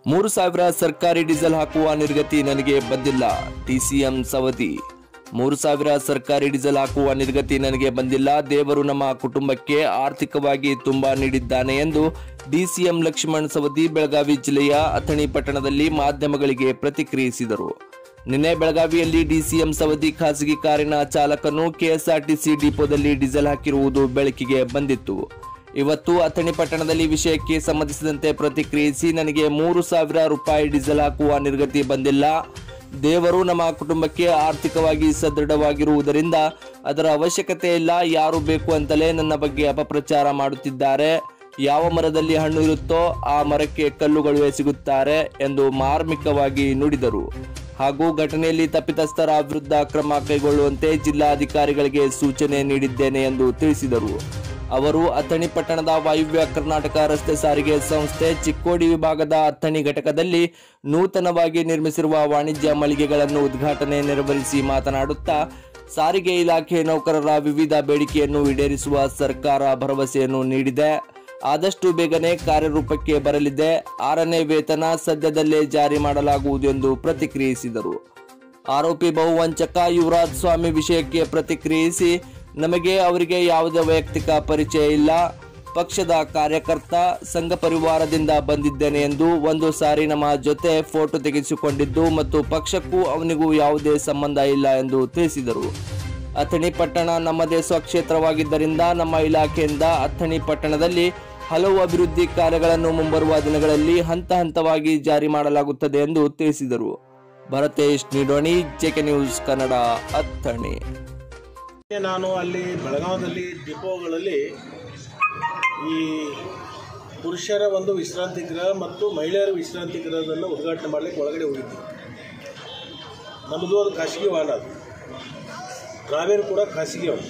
ಮೂರು ಸಾವಿರ ಸರ್ಕಾರಿ ಡೀಸೆಲ್ ಹಾಕುವ ನಿರ್ಗತಿ ನನಗೆ ಬಂದಿಲ್ಲ ಟಿಸಿಎಂ ಸವದಿ ಮೂರು ಸಾವಿರ ಸರ್ಕಾರಿ ಡೀಸೆಲ್ ಹಾಕುವ ನಿರ್ಗತಿ ನನಗೆ ಬಂದಿಲ್ಲ ದೇವರು ನಮ್ಮ ಕುಟುಂಬಕ್ಕೆ ಆರ್ಥಿಕವಾಗಿ ತುಂಬಾ ನೀಡಿದ್ದಾನೆ ಎಂದು ಡಿಸಿಎಂ ಲಕ್ಷ್ಮಣ್ ಸವದಿ ಬೆಳಗಾವಿ ಜಿಲ್ಲೆಯ ಅಥಣಿ ಪಟ್ಟಣದಲ್ಲಿ ಮಾಧ್ಯಮಗಳಿಗೆ ಪ್ರತಿಕ್ರಿಯಿಸಿದರು ನಿನ್ನೆ ಬೆಳಗಾವಿಯಲ್ಲಿ ಡಿಸಿಎಂ ಸವದಿ ಖಾಸಗಿ ಕಾರಿನ ಚಾಲಕನು ಕೆಎಸ್ಆರ್ಟಿಸಿ ಡಿಪೋದಲ್ಲಿ ಡೀಸೆಲ್ ಹಾಕಿರುವುದು ಬೆಳಕಿಗೆ ಬಂದಿತ್ತು ಇವತ್ತು ಅಥಣಿ ಪಟ್ಟಣದಲ್ಲಿ ವಿಷಯಕ್ಕೆ ಸಂಬಂಧಿಸಿದಂತೆ ಪ್ರತಿಕ್ರಿಯಿಸಿ ನನಗೆ ಮೂರು ಸಾವಿರ ರೂಪಾಯಿ ಡೀಸೆಲ್ ಹಾಕುವ ನಿರ್ಗತಿ ಬಂದಿಲ್ಲ ದೇವರು ನಮ್ಮ ಕುಟುಂಬಕ್ಕೆ ಆರ್ಥಿಕವಾಗಿ ಸದೃಢವಾಗಿರುವುದರಿಂದ ಅದರ ಅವಶ್ಯಕತೆ ಇಲ್ಲ ಯಾರು ಬೇಕು ಅಂತಲೇ ನನ್ನ ಬಗ್ಗೆ ಅಪಪ್ರಚಾರ ಮಾಡುತ್ತಿದ್ದಾರೆ ಯಾವ ಮರದಲ್ಲಿ ಹಣ್ಣು ಇರುತ್ತೋ ಆ ಮರಕ್ಕೆ ಕಲ್ಲುಗಳು ಎಸಗುತ್ತಾರೆ ಎಂದು ಮಾರ್ಮಿಕವಾಗಿ ನುಡಿದರು ಹಾಗೂ ಘಟನೆಯಲ್ಲಿ ತಪ್ಪಿತಸ್ಥರ ವಿರುದ್ಧ ಕ್ರಮ ಕೈಗೊಳ್ಳುವಂತೆ ಜಿಲ್ಲಾಧಿಕಾರಿಗಳಿಗೆ ಸೂಚನೆ ನೀಡಿದ್ದೇನೆ ಎಂದು ತಿಳಿಸಿದರು ಅವರು ಅಥಣಿ ಪಟ್ಟಣದ ವಾಯುವ್ಯ ಕರ್ನಾಟಕ ರಸ್ತೆ ಸಾರಿಗೆ ಸಂಸ್ಥೆ ಚಿಕ್ಕೋಡಿ ವಿಭಾಗದ ಅಥಣಿ ಘಟಕದಲ್ಲಿ ನೂತನವಾಗಿ ನಿರ್ಮಿಸಿರುವ ವಾಣಿಜ್ಯ ಮಳಿಗೆಗಳನ್ನು ಉದ್ಘಾಟನೆ ನೆರವೇರಿಸಿ ಮಾತನಾಡುತ್ತಾ ಸಾರಿಗೆ ಇಲಾಖೆ ನೌಕರರ ವಿವಿಧ ಬೇಡಿಕೆಯನ್ನು ಈಡೇರಿಸುವ ಸರ್ಕಾರ ಭರವಸೆಯನ್ನು ನೀಡಿದೆ ಆದಷ್ಟು ಬೇಗನೆ ಕಾರ್ಯರೂಪಕ್ಕೆ ಬರಲಿದೆ ಆರನೇ ವೇತನ ಸದ್ಯದಲ್ಲೇ ಜಾರಿ ಮಾಡಲಾಗುವುದು ಎಂದು ಪ್ರತಿಕ್ರಿಯಿಸಿದರು ಆರೋಪಿ ಬಹುವಂಚಕ ಯುವರಾಜ್ ಸ್ವಾಮಿ ವಿಷಯಕ್ಕೆ ಪ್ರತಿಕ್ರಿಯಿಸಿ ನಮಗೆ ಅವರಿಗೆ ಯಾವುದೇ ವೈಯಕ್ತಿಕ ಪರಿಚಯ ಇಲ್ಲ ಪಕ್ಷದ ಕಾರ್ಯಕರ್ತ ಸಂಘ ಪರಿವಾರದಿಂದ ಬಂದಿದ್ದೇನೆ ಎಂದು ಒಂದು ಸಾರಿ ನಮ್ಮ ಜೊತೆ ಫೋಟೋ ತೆಗೆಸಿಕೊಂಡಿದ್ದು ಮತ್ತು ಪಕ್ಷಕ್ಕೂ ಅವನಿಗೂ ಯಾವುದೇ ಸಂಬಂಧ ಇಲ್ಲ ಎಂದು ತಿಳಿಸಿದರು ಅಥಣಿ ಪಟ್ಟಣ ನಮ್ಮದೇ ಸ್ವಕ್ಷೇತ್ರವಾಗಿದ್ದರಿಂದ ನಮ್ಮ ಇಲಾಖೆಯಿಂದ ಅಥಣಿ ಪಟ್ಟಣದಲ್ಲಿ ಹಲವು ಅಭಿವೃದ್ಧಿ ಕಾರ್ಯಗಳನ್ನು ಮುಂಬರುವ ದಿನಗಳಲ್ಲಿ ಹಂತ ಹಂತವಾಗಿ ಜಾರಿ ಮಾಡಲಾಗುತ್ತದೆ ಎಂದು ತಿಳಿಸಿದರು ಭರತೇಶ್ ನಿಡೋಣಿ ಜೆಕೆ ನ್ಯೂಸ್ ಕನ್ನಡ ಅಥಣಿ ನಾನು ಅಲ್ಲಿ ಬೆಳಗಾವದಲ್ಲಿ ಡಿಪೋಗಳಲ್ಲಿ ಈ ಪುರುಷರ ಒಂದು ವಿಶ್ರಾಂತಿ ಗೃಹ ಮತ್ತು ಮಹಿಳೆಯರ ವಿಶ್ರಾಂತಿ ಗೃಹವನ್ನು ಉದ್ಘಾಟನೆ ಮಾಡಲಿಕ್ಕೆ ಒಳಗಡೆ ಹೋಗಿದ್ದೆ ನಮ್ಮದು ಅದು ಖಾಸಗಿ ವಾಹನ ಅದು ಡ್ರಾವೇರ್ ಕೂಡ ಖಾಸಗಿ ಅವನು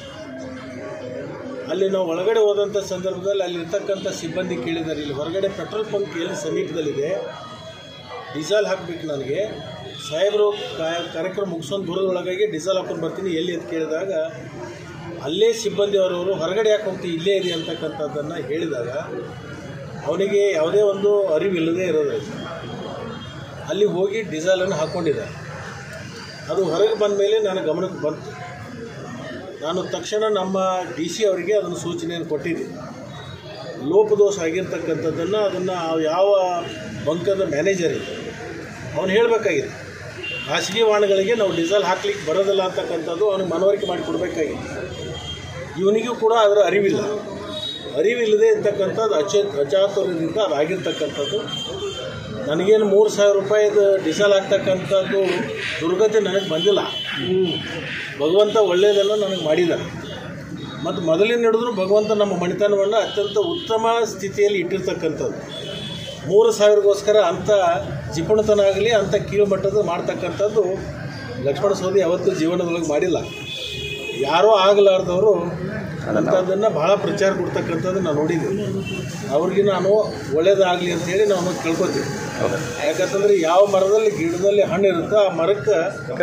ಅಲ್ಲಿ ನಾವು ಒಳಗಡೆ ಹೋದಂಥ ಸಂದರ್ಭದಲ್ಲಿ ಅಲ್ಲಿ ಇರ್ತಕ್ಕಂಥ ಸಿಬ್ಬಂದಿ ಕೇಳಿದ್ದಾರೆ ಇಲ್ಲಿ ಹೊರಗಡೆ ಪೆಟ್ರೋಲ್ ಬಂಕ್ ಎಲ್ಲಿ ಸಮೀಪದಲ್ಲಿದೆ ಡೀಸೆಲ್ ಹಾಕಬೇಕು ನನಗೆ ಸಾಹೇಬರು ಕಾ- ಕಾರ್ಯಕ್ರಮ ಮುಗಿಸೋದು ದೂರದೊಳಗಾಗಿ ಡೀಸೆಲ್ ಹಾಕೊಂಡು ಬರ್ತೀನಿ ಎಲ್ಲಿ ಅಂತ ಕೇಳಿದಾಗ ಅಲ್ಲೇ ಸಿಬ್ಬಂದಿ ಅವರವರು ಹೊರಗಡೆ ಯಾಕೆ ಹೋಗ್ತೀವಿ ಇಲ್ಲೇ ಇದೆ ಅಂತಕ್ಕಂಥದ್ದನ್ನು ಹೇಳಿದಾಗ ಅವನಿಗೆ ಯಾವುದೇ ಒಂದು ಅರಿವಿಲ್ಲದೆ ಇರೋದ್ರಿಂದ ಅಲ್ಲಿ ಹೋಗಿ ಡೀಸೆಲನ್ನು ಹಾಕ್ಕೊಂಡಿದ್ದ ಅದು ಹೊರಗೆ ಬಂದ ಮೇಲೆ ನನ್ನ ಗಮನಕ್ಕೆ ಬಂತು ನಾನು ತಕ್ಷಣ ನಮ್ಮ ಡಿ ಸಿ ಅವರಿಗೆ ಅದನ್ನು ಸೂಚನೆಯನ್ನು ಕೊಟ್ಟಿದ್ದೆ ಲೋಪದೋಷ ಆಗಿರ್ತಕ್ಕಂಥದ್ದನ್ನು ಅದನ್ನು ಯಾವ ಬಂಕದ ಮ್ಯಾನೇಜರ್ ಇದೆ ಅವನು ಹೇಳಬೇಕಾಗಿದೆ ಖಾಸಗಿ ವಾಹನಗಳಿಗೆ ನಾವು ಡೀಸೆಲ್ ಹಾಕ್ಲಿಕ್ಕೆ ಬರೋದಿಲ್ಲ ಅಂತಕ್ಕಂಥದ್ದು ಅವನಿಗೆ ಮನವರಿಕೆ ಮಾಡಿ ಕೊಡಬೇಕಾಗಿದೆ ಇವನಿಗೂ ಕೂಡ ಅದರ ಅರಿವಿಲ್ಲ ಅರಿವಿಲ್ಲದೆ ಇರ್ತಕ್ಕಂಥದ್ದು ಅಚ ಅಚಾತುರ್ಯದಿಂದ ಅದಾಗಿರ್ತಕ್ಕಂಥದ್ದು ನನಗೇನು ಮೂರು ಸಾವಿರ ರೂಪಾಯಿದು ಡೀಸೆಲ್ ಹಾಕ್ತಕ್ಕಂಥದ್ದು ದುರ್ಗತಿ ನನಗೆ ಬಂದಿಲ್ಲ ಭಗವಂತ ಒಳ್ಳೆಯದೆಲ್ಲ ನನಗೆ ಮಾಡಿದ್ದಾನೆ ಮತ್ತು ಮೊದಲಿನ ಹಿಡಿದ್ರು ಭಗವಂತ ನಮ್ಮ ಮಣಿತನವನ್ನು ಅತ್ಯಂತ ಉತ್ತಮ ಸ್ಥಿತಿಯಲ್ಲಿ ಇಟ್ಟಿರ್ತಕ್ಕಂಥದ್ದು ಮೂರು ಸಾವಿರಗೋಸ್ಕರ ಅಂಥ ಜಿಪುಣತನ ಆಗಲಿ ಅಂಥ ಕೀಳು ಮಟ್ಟದ ಮಾಡ್ತಕ್ಕಂಥದ್ದು ಲಕ್ಷ್ಮಣ ಸವದಿ ಯಾವತ್ತೂ ಜೀವನದೊಳಗೆ ಮಾಡಿಲ್ಲ ಯಾರೋ ಆಗಲಾರ್ದವರು ಅಂಥದ್ದನ್ನು ಭಾಳ ಪ್ರಚಾರ ಕೊಡ್ತಕ್ಕಂಥದ್ದು ನಾನು ನೋಡಿದ್ದೀನಿ ಅವ್ರಿಗೆ ನಾನು ಒಳ್ಳೇದಾಗಲಿ ಅಂತೇಳಿ ನಾವು ಕೇಳ್ಕೊತೀವಿ ಯಾಕಂತಂದ್ರೆ ಯಾವ ಮರದಲ್ಲಿ ಗಿಡದಲ್ಲಿ ಹಣ್ಣು ಇರುತ್ತೋ ಆ ಮರಕ್ಕೆ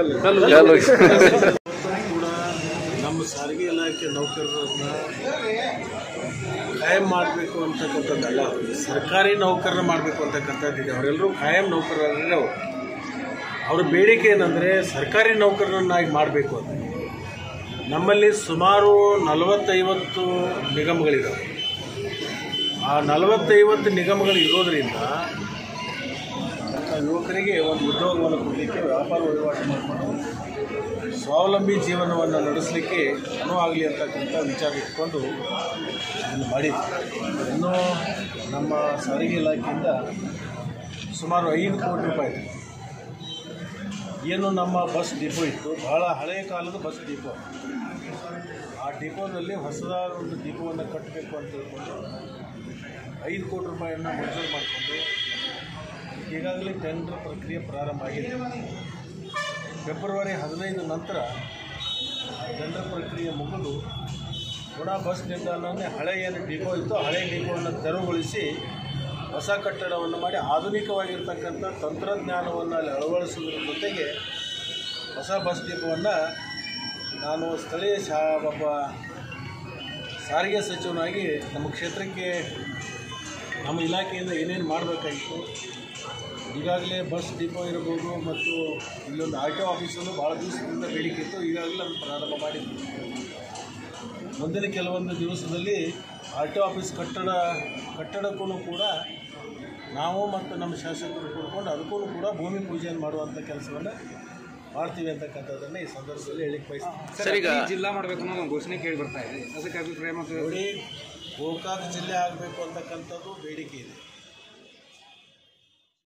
ಕೂಡ ನಮ್ಮ ಸಾರಿಗೆ ಇಲಾಖೆ ನೌಕರರನ್ನ ಕಾಯಂ ಮಾಡಬೇಕು ಅಂತಕ್ಕಂಥದ್ದಲ್ಲ ಸರ್ಕಾರಿ ನೌಕರರ ಮಾಡಬೇಕು ಅಂತಕ್ಕಂಥದ್ದಿದೆ ಅವರೆಲ್ಲರೂ ಕಾಯಂ ನೌಕರರೇ ಅವರು ಅವ್ರ ಬೇಡಿಕೆ ಏನಂದರೆ ಸರ್ಕಾರಿ ನೌಕರರನ್ನಾಗಿ ಮಾಡಬೇಕು ಅಂತ ನಮ್ಮಲ್ಲಿ ಸುಮಾರು ನಲವತ್ತೈವತ್ತು ನಿಗಮಗಳಿದ್ದಾವೆ ಆ ನಲವತ್ತೈವತ್ತು ನಿಗಮಗಳು ಇರೋದರಿಂದ ಯುವಕರಿಗೆ ಒಂದು ಉದ್ಯೋಗವನ್ನು ಕೊಡಲಿಕ್ಕೆ ವ್ಯಾಪಾರ ವಹಿವಾಟು ಮಾಡಿಕೊಂಡು ಸ್ವಾವಲಂಬಿ ಜೀವನವನ್ನು ನಡೆಸಲಿಕ್ಕೆ ಅನುವಾಗಲಿ ಅಂತಕ್ಕಂಥ ವಿಚಾರ ಇಟ್ಕೊಂಡು ಇದನ್ನು ಮಾಡಿದ್ವಿ ಇನ್ನೂ ನಮ್ಮ ಸಾರಿಗೆ ಇಲಾಖೆಯಿಂದ ಸುಮಾರು ಐದು ಕೋಟಿ ರೂಪಾಯಿ ಇದೆ. ಏನು ನಮ್ಮ ಬಸ್ ಡಿಪೋ ಇತ್ತು ಬಹಳ ಹಳೆಯ ಕಾಲದ ಬಸ್ ಡಿಪೋ ಆ ಡಿಪೋದಲ್ಲಿ ಹೊಸದಾದ ಒಂದು ಡಿಪೋವನ್ನು ಕಟ್ಟಬೇಕು ಅಂತ ಹೇಳ್ಕೊಂಡು ಐದು ಕೋಟಿ ರೂಪಾಯಿಯನ್ನು ಮಂಜೂರು ಮಾಡಿಕೊಂಡು ಈಗಾಗಲೇ ಟೆಂಡರ್ ಪ್ರಕ್ರಿಯೆ ಪ್ರಾರಂಭ ಆಗಿದೆ ಫೆಬ್ರವರಿ ಹದಿನೈದು ನಂತರ ಟೆಂಡರ್ ಪ್ರಕ್ರಿಯೆ ಮುಗಿದು ಪುನಃ ಬಸ್ ನಿಲ್ದಾಣನೇ ಹಳೆ ಏನು ಡಿಪೋ ಇತ್ತು ಹಳೆ ಡಿಪೋವನ್ನು ತೆರವುಗೊಳಿಸಿ ಹೊಸ ಕಟ್ಟಡವನ್ನು ಮಾಡಿ ಆಧುನಿಕವಾಗಿರ್ತಕ್ಕಂಥ ತಂತ್ರಜ್ಞಾನವನ್ನು ಅಲ್ಲಿ ಅಳವಡಿಸುವುದರ ಜೊತೆಗೆ ಹೊಸ ಬಸ್ ಡಿಪೋವನ್ನು ನಾನು ಸ್ಥಳೀಯ ಶಾ ಒಬ್ಬ ಸಾರಿಗೆ ಸಚಿವನಾಗಿ ನಮ್ಮ ಕ್ಷೇತ್ರಕ್ಕೆ ನಮ್ಮ ಇಲಾಖೆಯಿಂದ ಏನೇನು ಮಾಡಬೇಕಾಗಿತ್ತು ಈಗಾಗಲೇ ಬಸ್ ಡಿಪೋ ಇರ್ಬೋದು ಮತ್ತು ಇಲ್ಲೊಂದು ಆರ್ ಟಿ ಒ ಆಫೀಸನ್ನು ಭಾಳ ದಿವಸದಿಂದ ಬೇಡಿಕೆ ಇತ್ತು ಈಗಾಗಲೇ ಅದನ್ನು ಪ್ರಾರಂಭ ಮಾಡಿದ್ವಿ ಮುಂದಿನ ಕೆಲವೊಂದು ದಿವಸದಲ್ಲಿ ಆರ್ ಟಿ ಒ ಆಫೀಸ್ ಕಟ್ಟಡ ಕಟ್ಟಡಕ್ಕೂ ಕೂಡ ನಾವು ಮತ್ತು ನಮ್ಮ ಶಾಸಕರು ಕೂಡ್ಕೊಂಡು ಅದಕ್ಕೂ ಕೂಡ ಭೂಮಿ ಪೂಜೆಯನ್ನು ಮಾಡುವಂಥ ಕೆಲಸವನ್ನು ಮಾಡ್ತೀವಿ ಅಂತಕ್ಕಂಥದ್ದನ್ನು ಈ ಸಂದರ್ಭದಲ್ಲಿ ಹೇಳಿಕ್ಕೆ ಬಯಸ್ತೀನಿ ಸರ್ ಈಗ ಜಿಲ್ಲಾ ಮಾಡಬೇಕು ಅನ್ನೋ ಒಂದು ಘೋಷಣೆ ಕೇಳಿ ಬರ್ತಾ ಇದೆ ಅದಕ್ಕೆ ಅಭಿಪ್ರಾಯ ಮತ್ತು ನೋಡಿ ಗೋಕಾಕ್ ಜಿಲ್ಲೆ ಆಗಬೇಕು ಅಂತಕ್ಕಂಥದ್ದು ಬೇಡಿಕೆ ಇದೆ